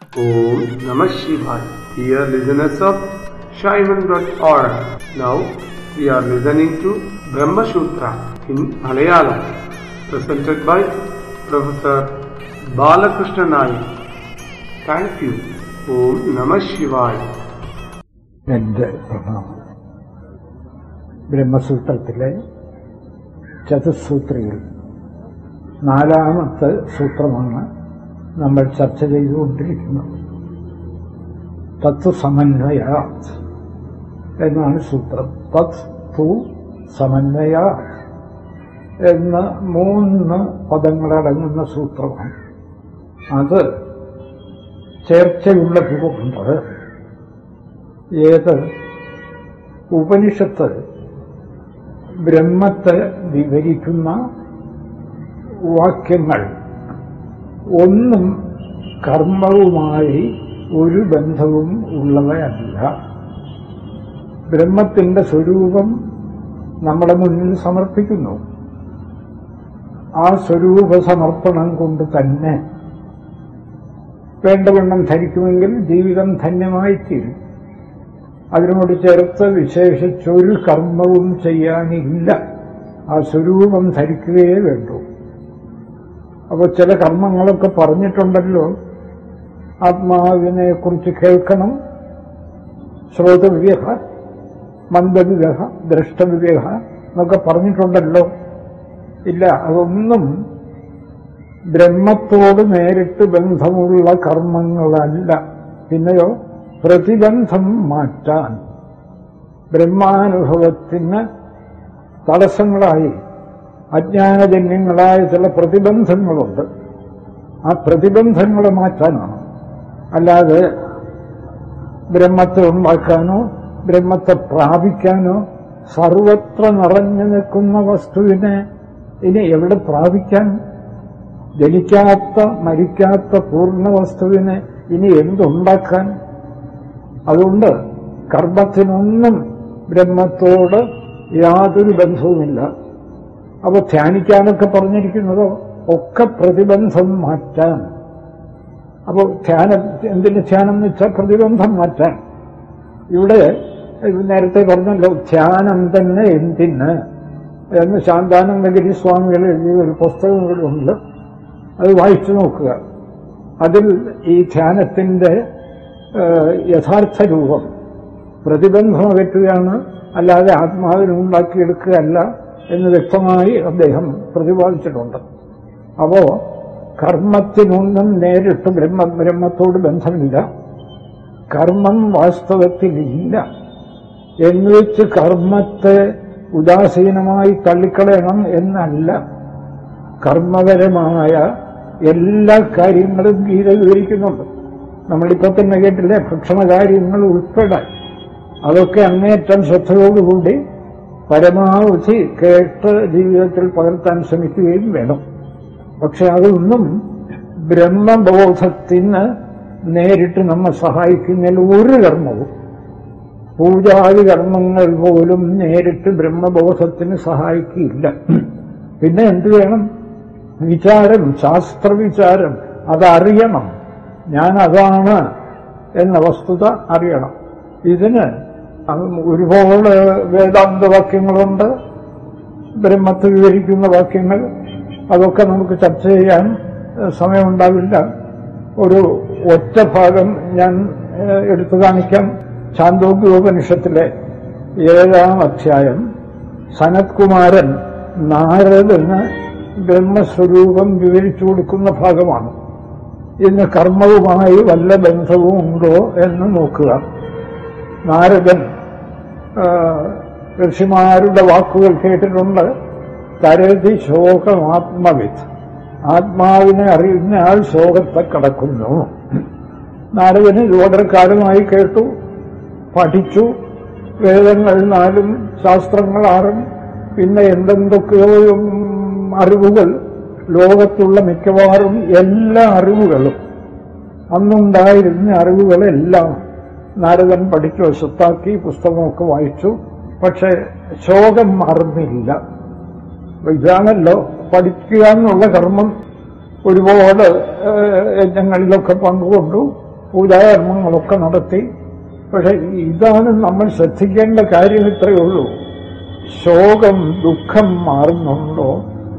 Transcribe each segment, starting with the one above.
Om Namah Shivaya. Dear listeners of Shaivan.org, now we are listening to Brahma Sutra in Malayalam, presented by Professor Balakrishna Nayak. Thank you. Om Namah Shivaya. എന്റെ പ്രണാമം ബ്രഹ്മസൂത്രത്തിലെ ചതുസൂത്രികൾ നാലാമത്തെ സൂത്രമാണ് നമ്മൾ ചർച്ച ചെയ്തുകൊണ്ടിരിക്കുന്നത് തത്വസമന്വയ എന്നാണ് സൂത്രം തത് തു സമന്വയ എന്ന മൂന്ന് പദങ്ങളടങ്ങുന്ന സൂത്രമാണ് അത് ചേർച്ചയുള്ളതുകൊണ്ട് ഏത് ഉപനിഷത്ത് ബ്രഹ്മത്തെ വിവരിക്കുന്ന വാക്യങ്ങൾ ഒന്നും കർമ്മവുമായി ഒരു ബന്ധവും ഉള്ളവയല്ല ബ്രഹ്മത്തിന്റെ സ്വരൂപം നമ്മുടെ മുന്നിൽ സമർപ്പിക്കുന്നു ആ സ്വരൂപ സമർപ്പണം കൊണ്ട് തന്നെ വേണ്ടവണ്ണം ധരിക്കുമെങ്കിൽ ജീവിതം ധന്യമായിത്തീരും അതിനോട് ചേർത്ത് വിശേഷിച്ചൊരു കർമ്മവും ചെയ്യാനില്ല ആ സ്വരൂപം ധരിക്കുകയേ വേണ്ടൂ അപ്പോൾ ചില കർമ്മങ്ങളൊക്കെ പറഞ്ഞിട്ടുണ്ടല്ലോ ആത്മാവിനെ കുറിച്ച് കേൾക്കണം ശ്രോതവിവേഹ മന്ദവിവേഹ ദ്രഷ്ടവിവേഹ എന്നൊക്കെ പറഞ്ഞിട്ടുണ്ടല്ലോ ഇല്ല അതൊന്നും ബ്രഹ്മത്തോട് നേരിട്ട് ബന്ധമുള്ള കർമ്മങ്ങളല്ല പിന്നെയോ പ്രതിബന്ധം മാറ്റാൻ ബ്രഹ്മാനുഭവത്തിന് തടസ്സങ്ങളായി അജ്ഞാനജന്യങ്ങളായ ചില പ്രതിബന്ധങ്ങളുണ്ട് ആ പ്രതിബന്ധങ്ങളെ മാറ്റാനാണ് അല്ലാതെ ബ്രഹ്മത്തെ ഉണ്ടാക്കാനോ ബ്രഹ്മത്തെ പ്രാപിക്കാനോ സർവത്ര നിറഞ്ഞു നിൽക്കുന്ന വസ്തുവിനെ ഇനി എവിടെ പ്രാപിക്കാൻ ജനിക്കാത്ത മരിക്കാത്ത പൂർണ്ണ വസ്തുവിനെ ഇനി എന്തുണ്ടാക്കാൻ അതുകൊണ്ട് കർമ്മത്തിനൊന്നും ബ്രഹ്മത്തോട് യാതൊരു ബന്ധവുമില്ല അപ്പോൾ ധ്യാനിക്കാനൊക്കെ പറഞ്ഞിരിക്കുന്നതോ ഒക്കെ പ്രതിബന്ധം മാറ്റാൻ അപ്പോൾ ധ്യാനം എന്തിന് ധ്യാനം എന്ന് വെച്ചാൽ പ്രതിബന്ധം മാറ്റാൻ ഇവിടെ നേരത്തെ പറഞ്ഞല്ലോ ധ്യാനം തന്നെ എന്തിന് എന്ന് ശാന്താനന്ദഗിരി സ്വാമികൾ എഴുതിയ ഒരു പുസ്തകം കൂടെ ഉണ്ട് അത് വായിച്ചു നോക്കുക അതിൽ ഈ ധ്യാനത്തിന്റെ യഥാർത്ഥ രൂപം പ്രതിബന്ധം അകറ്റുകയാണ് അല്ലാതെ ആത്മാവിനെ ഉണ്ടാക്കിയെടുക്കുകയല്ല എന്ന് വ്യക്തമായി അദ്ദേഹം പ്രതിപാദിച്ചിട്ടുണ്ട് അപ്പോ കർമ്മത്തിനൊന്നും നേരിട്ട് ബ്രഹ്മ ബ്രഹ്മത്തോട് ബന്ധമില്ല കർമ്മം വാസ്തവത്തിലില്ല എന്നുവെച്ച് കർമ്മത്തെ ഉദാസീനമായി തള്ളിക്കളയണം എന്നല്ല കർമ്മപരമായ എല്ലാ കാര്യങ്ങളും ഗീത വിവരിക്കുന്നുണ്ട് നമ്മളിപ്പോ തന്നെ കേട്ടില്ലേ ഭക്ഷണകാര്യങ്ങൾ ഉൾപ്പെടെ അതൊക്കെ അങ്ങേറ്റം ശ്രദ്ധയോടുകൂടി പരമാവധി കേട്ട് ജീവിതത്തിൽ പകർത്താൻ ശ്രമിക്കുകയും വേണം പക്ഷെ അതൊന്നും ബ്രഹ്മബോധത്തിന് നേരിട്ട് നമ്മെ സഹായിക്കുന്നതിൽ ഒരു കർമ്മവും പൂജാതി കർമ്മങ്ങൾ പോലും നേരിട്ട് ബ്രഹ്മബോധത്തിന് സഹായിക്കില്ല പിന്നെ എന്ത് വേണം വിചാരം ശാസ്ത്രവിചാരം അതറിയണം ഞാൻ അതാണ് എന്ന വസ്തുത അറിയണം ഇതിന് ഒരുപാട് വേദാന്ത വാക്യങ്ങളുണ്ട് ബ്രഹ്മത്തെ വിവരിക്കുന്ന വാക്യങ്ങൾ അതൊക്കെ നമുക്ക് ചർച്ച ചെയ്യാൻ സമയമുണ്ടാവില്ല ഒരു ഒറ്റ ഭാഗം ഞാൻ എടുത്തു കാണിക്കാം ചാന്തോഗ്യോപനിഷത്തിലെ ഏഴാം അധ്യായം സനത്കുമാരൻ നാരദന് ബ്രഹ്മസ്വരൂപം വിവരിച്ചു കൊടുക്കുന്ന ഭാഗമാണ് ഇന്ന് കർമ്മവുമായി വല്ല ബന്ധവും ഉണ്ടോ എന്ന് നോക്കുക നാരദൻ ഋഷിമാരുടെ വാക്കുകൾ കേട്ടിട്ടുണ്ട് തരതി ശോകമാത്മവിത്ത് ആത്മാവിനെ അറിയുന്ന ആൾ ശോകത്തെ കടക്കുന്നു നാരദന് ഇത് വളരെ കാലമായി കേട്ടു പഠിച്ചു വേദങ്ങൾ നാലും ശാസ്ത്രങ്ങൾ ആറും പിന്നെ എന്തെന്തൊക്കെയോ അറിവുകൾ ലോകത്തുള്ള മിക്കവാറും എല്ലാ അറിവുകളും അന്നുണ്ടായിരുന്ന അറിവുകളെല്ലാം നാരദൻ പഠിച്ചു വശത്താക്കി പുസ്തകമൊക്കെ വായിച്ചു പക്ഷെ ശോകം മറന്നില്ല ഇതാണല്ലോ പഠിക്കുക എന്നുള്ള കർമ്മം ഒരുപാട് ഏഹ്, യജ്ഞങ്ങളിലൊക്കെ പങ്കുകൊണ്ടു പൂജാകർമ്മങ്ങളൊക്കെ നടത്തി പക്ഷെ ഇതാണ് നമ്മൾ ശ്രദ്ധിക്കേണ്ട കാര്യം ഇത്രയേ ഉള്ളൂ ശോകം ദുഃഖം മാറുന്നുണ്ടോ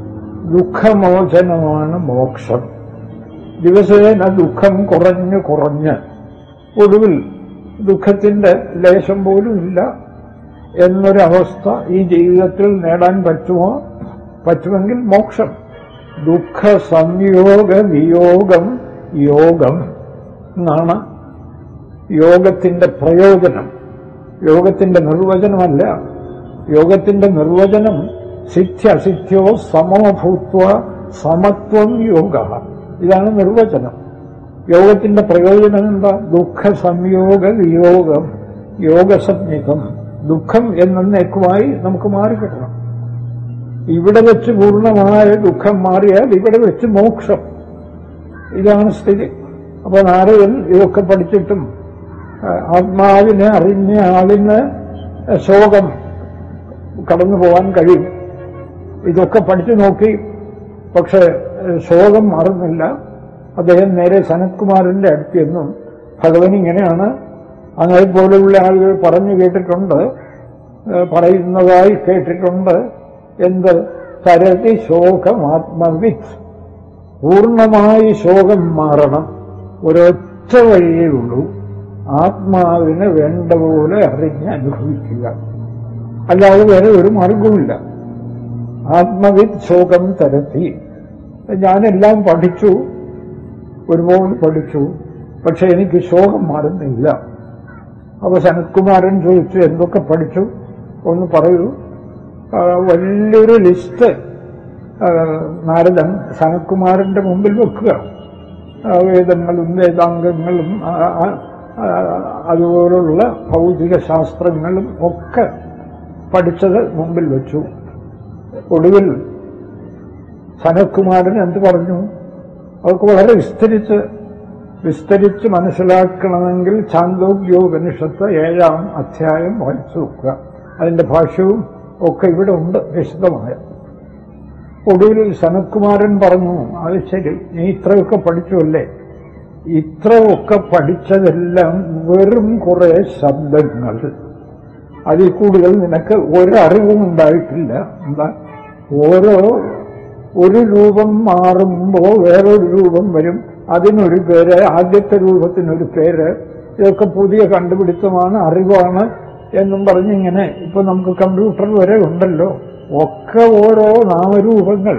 ദുഃഖമോചനമാണ് മോക്ഷം ദിവസേന ദുഃഖം കുറഞ്ഞ് കുറഞ്ഞ് ഒടുവിൽ ദുഃഖത്തിന്റെ ലേശം പോലും ഇല്ല എന്നൊരവസ്ഥ ഈ ജീവിതത്തിൽ നേടാൻ പറ്റുമോ പറ്റുമെങ്കിൽ മോക്ഷം ദുഃഖ സംയോഗ വിയോഗം യോഗം എന്നാണ് യോഗത്തിന്റെ പ്രയോജനം യോഗത്തിന്റെ നിർവചനമല്ല യോഗത്തിന്റെ നിർവചനം സിദ്ധ്യസിദ്ധ്യോ സമോഭൂത്വ സമത്വം യോഗ ഇതാണ് നിർവചനം യോഗത്തിന്റെ പ്രയോജനം എന്താ ദുഃഖ സംയോഗ വിയോഗം യോഗസംയുഗം ദുഃഖം എന്നേക്കുമായി നമുക്ക് മാറിക്കിട്ടണം ഇവിടെ വെച്ച് പൂർണ്ണമായ ദുഃഖം മാറിയാൽ ഇവിടെ വെച്ച് മോക്ഷം ഇതാണ് സ്ഥിതി അപ്പൊ നാരദൻ ഇതൊക്കെ പഠിച്ചിട്ടും ആ, ആത്മാവിനെ അറിഞ്ഞ ആളിന് ശോകം കടന്നു പോകാൻ കഴിയും ഇതൊക്കെ പഠിച്ചു നോക്കി പക്ഷെ ഏഹ്, ശോകം മാറുന്നില്ല അദ്ദേഹം നേരെ സനത്കുമാറിന്റെ അടുത്തെന്നും ഭഗവൻ ഇങ്ങനെയാണ് അങ്ങനെ പോലെയുള്ള ആളുകൾ പറഞ്ഞു കേട്ടിട്ടുണ്ട് ഏഹ്, പറയുന്നതായി കേട്ടിട്ടുണ്ട് എന്ത് തരതി ശോകമാത്മവിത്ത് പൂർണ്ണമായി ശോകം മാറണം ഒരൊറ്റ വഴിയേ ഉള്ളൂ ആത്മാവിനെ വേണ്ട പോലെ അറിഞ്ഞ് അനുഭവിക്കുക അല്ലാതെ വേറെ ഒരു മാർഗവുമില്ല ആത്മവിത് ശോകം തരത്തി ഞാനെല്ലാം പഠിച്ചു ഒരുപാട് പഠിച്ചു പക്ഷെ എനിക്ക് ശോകം മാറുന്നില്ല അപ്പൊ സനത്കുമാരൻ ചോദിച്ചു എന്തൊക്കെ പഠിച്ചു ഒന്ന് പറയൂ ആ, വലിയൊരു ലിസ്റ്റ് ആ, നാരദൻ സനത്കുമാരന്റെ മുമ്പിൽ വെക്കുക ആ, വേദങ്ങളും വേദാംഗങ്ങളും ആ, ആ, ആ, അതുപോലുള്ള ഭൗതിക ശാസ്ത്രങ്ങളും ഒക്കെ പഠിച്ചത് മുമ്പിൽ വെച്ചു ഒടുവിൽ സനത്കുമാരൻ എന്ത് പറഞ്ഞു അവർക്ക് വളരെ വിസ്തരിച്ച് വിസ്തരിച്ച് മനസ്സിലാക്കണമെങ്കിൽ ചാന്തോഗ്യോപനിഷത്ത് ഏഴാം അധ്യായം വായിച്ചു നോക്കുക അതിന്റെ ഭാഷ്യവും ഒക്കെ ഇവിടെ ഉണ്ട് വിശദമായ ഒടുവിൽ സനത്കുമാരൻ പറഞ്ഞു അത് ശരി നീ ഇത്രയൊക്കെ പഠിച്ചുവല്ലേ ഇത്രയൊക്കെ പഠിച്ചതെല്ലാം വെറും കുറെ ശബ്ദങ്ങൾ അതിൽ കൂടുതൽ നിനക്ക് ഒരറിവും ഉണ്ടായിട്ടില്ല എന്താ ഓരോ ഒരു രൂപം മാറുമ്പോൾ വേറൊരു രൂപം വരും അതിനൊരു പേര് ആദ്യത്തെ രൂപത്തിനൊരു പേര് ഇതൊക്കെ പുതിയ കണ്ടുപിടുത്തമാണ് അറിവാണ് എന്നും പറഞ്ഞിങ്ങനെ ഇപ്പൊ നമുക്ക് കമ്പ്യൂട്ടർ വരെ ഉണ്ടല്ലോ ഒക്കെ ഓരോ നാമരൂപങ്ങൾ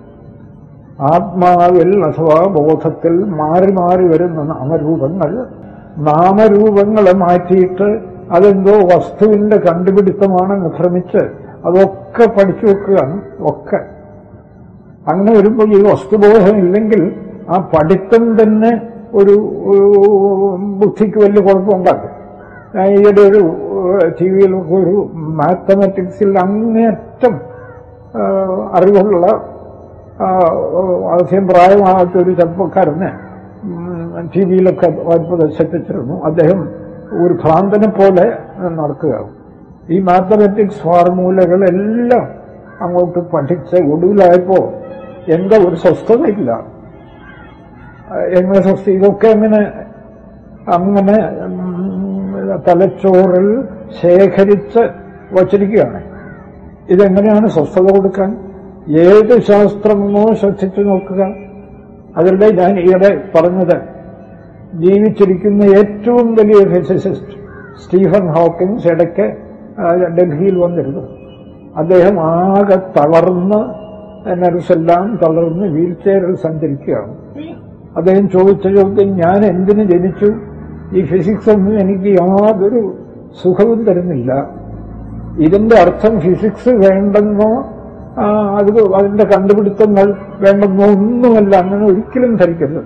ആത്മാവിൽ അഥവാ ബോധത്തിൽ മാറി മാറി വരുന്ന നാമരൂപങ്ങൾ നാമരൂപങ്ങളെ മാറ്റിയിട്ട് അതെന്തോ വസ്തുവിന്റെ കണ്ടുപിടുത്തമാണെന്ന് ഭ്രമിച്ച് അതൊക്കെ പഠിച്ചു വെക്കുകയാണ് ഒക്കെ അങ്ങനെ വരുമ്പോൾ ഈ വസ്തുബോധം ഇല്ലെങ്കിൽ ആ പഠിത്തം തന്നെ ഒരു ഒരു ബുദ്ധിക്ക് വലിയ കുഴപ്പമുണ്ടാക്കും ഞാൻ ഈയിടെ ഒരു ടി വിയിലൊക്കെ ഒരു മാത്തമാറ്റിക്സിൽ അങ്ങേറ്റം ആ, അറിവുള്ള ആ, ആദ്യം പ്രായമാകാത്ത ഒരു ചെറുപ്പക്കാരനെ ടി വിയിലൊക്കെ പ്രദർശിപ്പിച്ചിരുന്നു അദ്ദേഹം ഒരു ഭ്രാന്തനെ പോലെ നടക്കുകയാണ് ഈ മാത്തമാറ്റിക്സ് ഫോർമുലകളെല്ലാം അങ്ങോട്ട് പഠിച്ച് ഒടുവിലായപ്പോ എന്താ ഒരു സ്വസ്ഥതയില്ല എങ്ങനെ സ്വസ്ഥ ഇതൊക്കെ അങ്ങനെ അങ്ങനെ ഉം, തലച്ചോറിൽ ശേഖരിച്ച് വച്ചിരിക്കുകയാണ് ഇതെങ്ങനെയാണ് സ്വസ്ഥത കൊടുക്കാൻ ഏത് ശാസ്ത്രമോ ശ്രദ്ധിച്ചു നോക്കുക അതിലൂടെ ഞാൻ ഈയിടെ പറഞ്ഞത് ജീവിച്ചിരിക്കുന്ന ഏറ്റവും വലിയ ഫിസിസിസ്റ്റ് സ്റ്റീഫൻ ഹോക്കിൻസ് ഇടയ്ക്ക് ആ, ഡൽഹിയിൽ വന്നിരുന്നു അദ്ദേഹം ആകെ തളർന്ന് നർവ്സെല്ലാം തളർന്ന് വീൽ ചെയറിൽ സഞ്ചരിക്കുകയാണ് അദ്ദേഹം ചോദിച്ച ചോദ്യം ഞാൻ എന്തിന് ജനിച്ചു ഈ ഫിസിക്സ് ഒന്നും എനിക്ക് യാതൊരു സുഖവും തരുന്നില്ല ഇതിന്റെ അർത്ഥം ഫിസിക്സ് വേണ്ടെന്നോ ആ, അത് അതിന്റെ കണ്ടുപിടുത്തങ്ങൾ വേണ്ടെന്നോ ഒന്നുമല്ല അങ്ങനെ ഒരിക്കലും ധരിക്കരുത്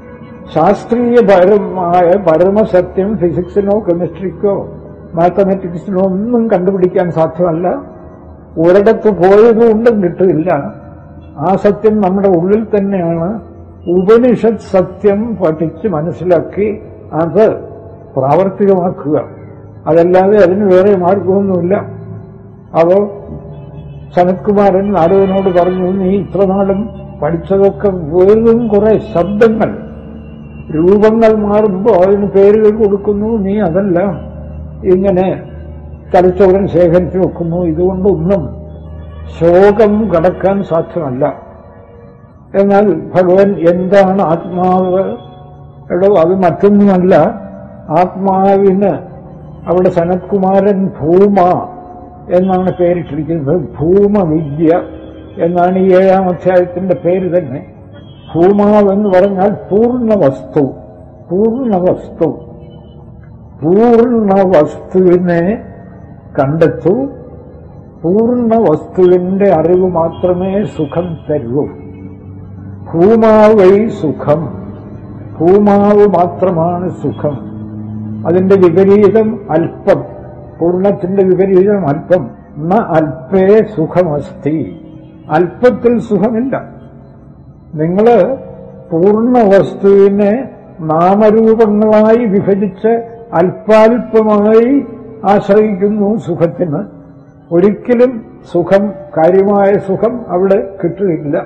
ശാസ്ത്രീയപരമായ പരമസത്യം ഫിസിക്സിനോ കെമിസ്ട്രിക്കോ മാത്തമാറ്റിക്സിനോ ഒന്നും കണ്ടുപിടിക്കാൻ സാധ്യമല്ല ഒരിടത്ത് പോയതുകൊണ്ടും കിട്ടില്ല ആ സത്യം നമ്മുടെ ഉള്ളിൽ തന്നെയാണ് ഉപനിഷത്ത് സത്യം പഠിച്ച് മനസ്സിലാക്കി അത് പ്രാവർത്തികമാക്കുക അതല്ലാതെ അതിന് വേറെ മാർഗമൊന്നുമില്ല അപ്പോൾ സനത്കുമാരൻ നാരദനോട് പറഞ്ഞു നീ ഇത്ര നാളും പഠിച്ചതൊക്കെ വെറും കുറെ ശബ്ദങ്ങൾ രൂപങ്ങൾ മാറുമ്പോൾ അതിന് പേരുകൾ കൊടുക്കുന്നു നീ അതെല്ലാം ഇങ്ങനെ തലച്ചോറൻ ശേഖരിച്ചു വെക്കുന്നു ഇതുകൊണ്ടൊന്നും ശോകം കടക്കാൻ സാധ്യമല്ല എന്നാൽ ഭഗവൻ എന്താണ് ആത്മാവ് എടോ അത് മറ്റൊന്നുമല്ല ആത്മാവിന് അവിടെ സനത്കുമാരൻ ഭൂമ എന്നാണ് പേരിട്ടിരിക്കുന്നത് ഭൂമവിദ്യ എന്നാണ് ഈ ഏഴാം അധ്യായത്തിന്റെ പേര് തന്നെ ഭൂമാവ് എന്ന് പറഞ്ഞാൽ പൂർണ്ണ വസ്തു പൂർണ്ണ വസ്തു പൂർണ്ണ വസ്തുവിനെ കണ്ടെത്തൂ പൂർണ്ണ വസ്തുവിന്റെ അറിവ് മാത്രമേ സുഖം തരൂ ഭൂമാവൈ സുഖം ഭൂമാവ് മാത്രമാണ് സുഖം അതിന്റെ വിപരീതം അല്പം പൂർണ്ണത്തിന്റെ വിപരീതം അല്പം ന അല്പേ സുഖമസ്തി അല്പത്തിൽ സുഖമില്ല നിങ്ങള് പൂർണ്ണ വസ്തുവിനെ നാമരൂപങ്ങളായി വിഭജിച്ച് അല്പാൽപമായി ആശ്രയിക്കുന്നു സുഖത്തിന് ഒരിക്കലും സുഖം കാര്യമായ സുഖം അവിടെ കിട്ടുകയില്ല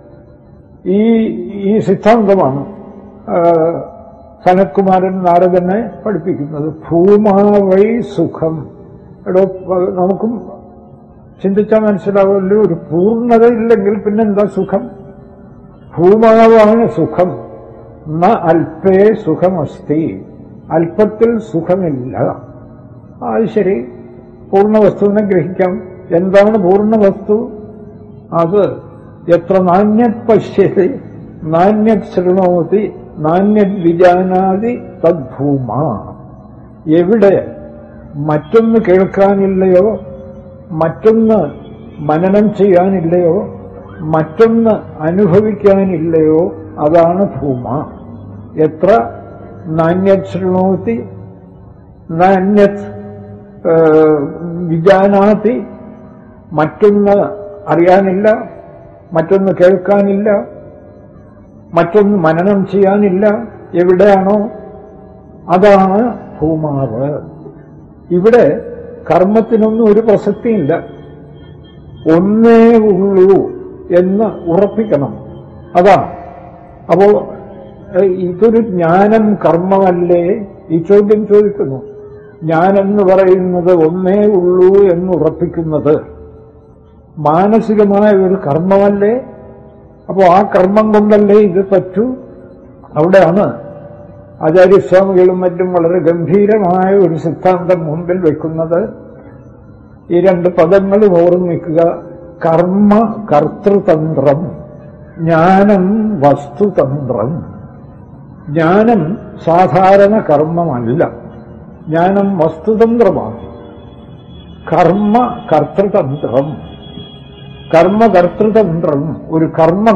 ഈ ഈ സിദ്ധാന്തമാണ് ആ, സനത്കുമാരൻ നാരദനെ പഠിപ്പിക്കുന്നത് ഭൂമാവൈ സുഖം എടോ പ- നമുക്കും ചിന്തിച്ചാൽ മനസ്സിലാവുമല്ലോ ഒരു പൂർണ്ണത ഇല്ലെങ്കിൽ പിന്നെന്താ സുഖം ഭൂമാവാണ് സുഖം ന അല്പേ സുഖമസ്തി അല്പത്തിൽ സുഖമില്ല അത് ശരി പൂർണ്ണ വസ്തുവിനെ ഗ്രഹിക്കാം എന്താണ് പൂർണ്ണ വസ്തു അത് എത്ര നാണ്യത് പശ്യതി നാണ്യത് ശൃണോതി നാണ്യത് വിജാനാതി തദ്ഭൂമ എവിടെ മറ്റൊന്ന് കേൾക്കാനില്ലയോ മറ്റൊന്ന് മനനം ചെയ്യാനില്ലയോ മറ്റൊന്ന് അനുഭവിക്കാനില്ലയോ അതാണ് ഭൂമ എത്ര നാണ്യത് ശൃണോതി നാണ്യത് വിജാനാതി മറ്റൊന്ന് അറിയാനില്ല മറ്റൊന്ന് കേൾക്കാനില്ല മറ്റൊന്ന് മനനം ചെയ്യാനില്ല എവിടെയാണോ അതാണ് ഭൂമാവ് ഇവിടെ കർമ്മത്തിനൊന്നും ഒരു പ്രസക്തിയില്ല ഒന്നേ ഉള്ളൂ എന്ന് ഉറപ്പിക്കണം അതാണ് അപ്പോ ഏഹ്, ഇതൊരു ജ്ഞാനം കർമ്മമല്ലേ ഈ ചോദ്യം ചോദിക്കുന്നു ഞാനെന്ന് പറയുന്നത് ഒന്നേ ഉള്ളൂ എന്ന് ഉറപ്പിക്കുന്നത് മാനസികമായ ഒരു കർമ്മമല്ലേ അപ്പോൾ ആ കർമ്മം കൊണ്ടല്ലേ ഇത് പറ്റൂ അവിടെയാണ് ആചാര്യസ്വാമികളും മറ്റും വളരെ ഗംഭീരമായ ഒരു സിദ്ധാന്തം മുമ്പിൽ വെക്കുന്നത് ഈ രണ്ട് പദങ്ങളും ഓർമ്മിക്കുക കർമ്മ കർത്തൃതന്ത്രം ജ്ഞാനം വസ്തുതന്ത്രം ജ്ഞാനം സാധാരണ കർമ്മമല്ല ജ്ഞാനം വസ്തുതന്ത്രമാണ് കർമ്മ കർത്തൃതന്ത്രം കർമ്മകർത്തൃതന്ത്രം ഒരു കർമ്മം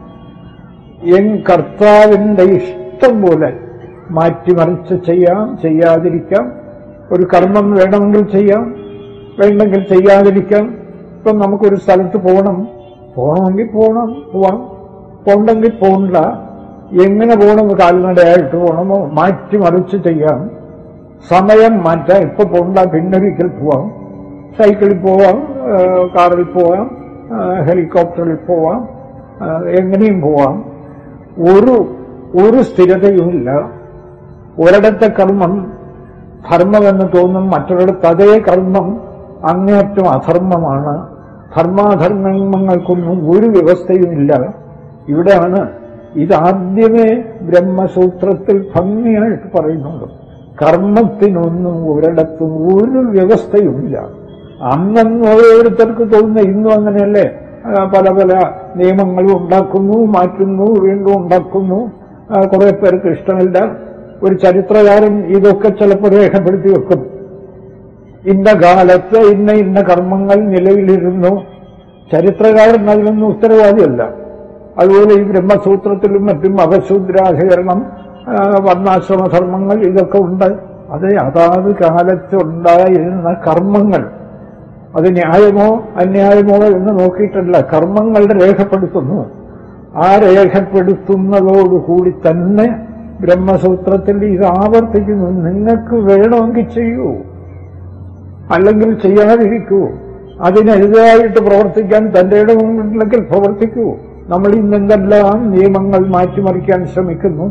എൻ കർത്താവിന്റെ ഇഷ്ടം പോലെ മാറ്റിമറിച്ച് ചെയ്യാം ചെയ്യാതിരിക്കാം ഒരു കർമ്മം വേണമെങ്കിൽ ചെയ്യാം വേണ്ടെങ്കിൽ ചെയ്യാതിരിക്കാം ഇപ്പം നമുക്കൊരു സ്ഥലത്ത് പോകണം പോകണമെങ്കിൽ പോകണം പോവാം പോണ്ടെങ്കിൽ പോകണ്ട എങ്ങനെ പോകണം കാൽനടയായിട്ട് പോകണമോ മാറ്റിമറിച്ച് ചെയ്യാം സമയം മാറ്റാം ഇപ്പൊ പോകണ്ട പിന്നൊരിക്കൽ പോവാം സൈക്കിളിൽ പോവാം ആ, കാറിൽ പോവാം ആ, ഹെലികോപ്റ്ററിൽ പോവാം ആ, എങ്ങനെയും പോവാം ഒരു ഒരു സ്ഥിരതയുമില്ല ഒരിടത്തെ കർമ്മം ധർമ്മമെന്ന് തോന്നും മറ്റൊരിടത്ത് അതേ കർമ്മം അങ്ങേയറ്റം അധർമ്മമാണ് ധർമാധർമ്മങ്ങൾക്കൊന്നും ഒരു വ്യവസ്ഥയുമില്ല ഇവിടെയാണ് ഇതാദ്യമേ ബ്രഹ്മസൂത്രത്തിൽ ഭംഗിയായിട്ട് പറയുന്നുണ്ട് കർമ്മത്തിനൊന്നും ഒരിടത്തും ഒരു വ്യവസ്ഥയുമില്ല അന്നന്ന് ഓരോരുത്തർക്ക് തോന്നുന്ന ഇന്നും അങ്ങനെയല്ലേ ആ, പല പല നിയമങ്ങളും ഉണ്ടാക്കുന്നു മാറ്റുന്നു വീണ്ടും ഉണ്ടാക്കുന്നു ആ, കുറെ പേർക്ക് ഇഷ്ടമില്ല ഒരു ചരിത്രകാരൻ ഇതൊക്കെ ചിലപ്പോൾ രേഖപ്പെടുത്തി വെക്കും ഇന്ന കാലത്ത് ഇന്ന ഇന്ന കർമ്മങ്ങൾ നിലവിലിരുന്നു ചരിത്രകാരൻ അതിനൊന്നും ഉത്തരവാദിയല്ല അതുപോലെ ഈ ബ്രഹ്മസൂത്രത്തിലും മറ്റും അപശൂദ്രാധികരണം ആ, വർണ്ണാശ്രമധർമ്മങ്ങൾ ഇതൊക്കെ ഉണ്ട് അത് അതാത് കാലത്തുണ്ടായിരുന്ന കർമ്മങ്ങൾ അത് ന്യായമോ അന്യായമോ എന്ന് നോക്കിയിട്ടല്ല കർമ്മങ്ങളുടെ രേഖപ്പെടുത്തുന്നു ആ രേഖപ്പെടുത്തുന്നതോടുകൂടി തന്നെ ബ്രഹ്മസൂത്രത്തിൽ ഇത് ആവർത്തിക്കുന്നു നിങ്ങൾക്ക് വേണമെങ്കിൽ ചെയ്യൂ അല്ലെങ്കിൽ ചെയ്യാതിരിക്കൂ അതിനെതിരായിട്ട് പ്രവർത്തിക്കാൻ തന്റെ ഇടമുണ്ടെങ്കിൽ പ്രവർത്തിക്കൂ നമ്മൾ ഇന്നെന്തെല്ലാം നിയമങ്ങൾ മാറ്റിമറിക്കാൻ ശ്രമിക്കുന്നു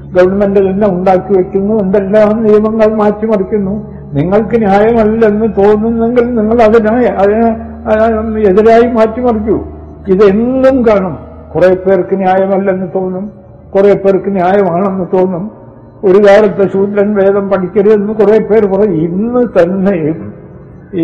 ഗവൺമെന്റ് തന്നെ ഉണ്ടാക്കി വെക്കുന്നു എന്തെല്ലാം നിയമങ്ങൾ മാറ്റിമറിക്കുന്നു നിങ്ങൾക്ക് ന്യായമല്ലെന്ന് തോന്നുന്നെങ്കിൽ നിങ്ങൾ അതിനായി അതിന് അതിന് എതിരായി മാറ്റിമറിക്കൂ ഇതെന്നും കാണും കുറെ പേർക്ക് ന്യായമല്ലെന്ന് തോന്നും കുറെ പേർക്ക് ന്യായമാണെന്ന് തോന്നും ഒരു കാലത്ത് ശൂദ്രൻ വേദം പഠിക്കരുതെന്ന് കുറെ പേർ പറയും ഇന്ന് തന്നെയും ഈ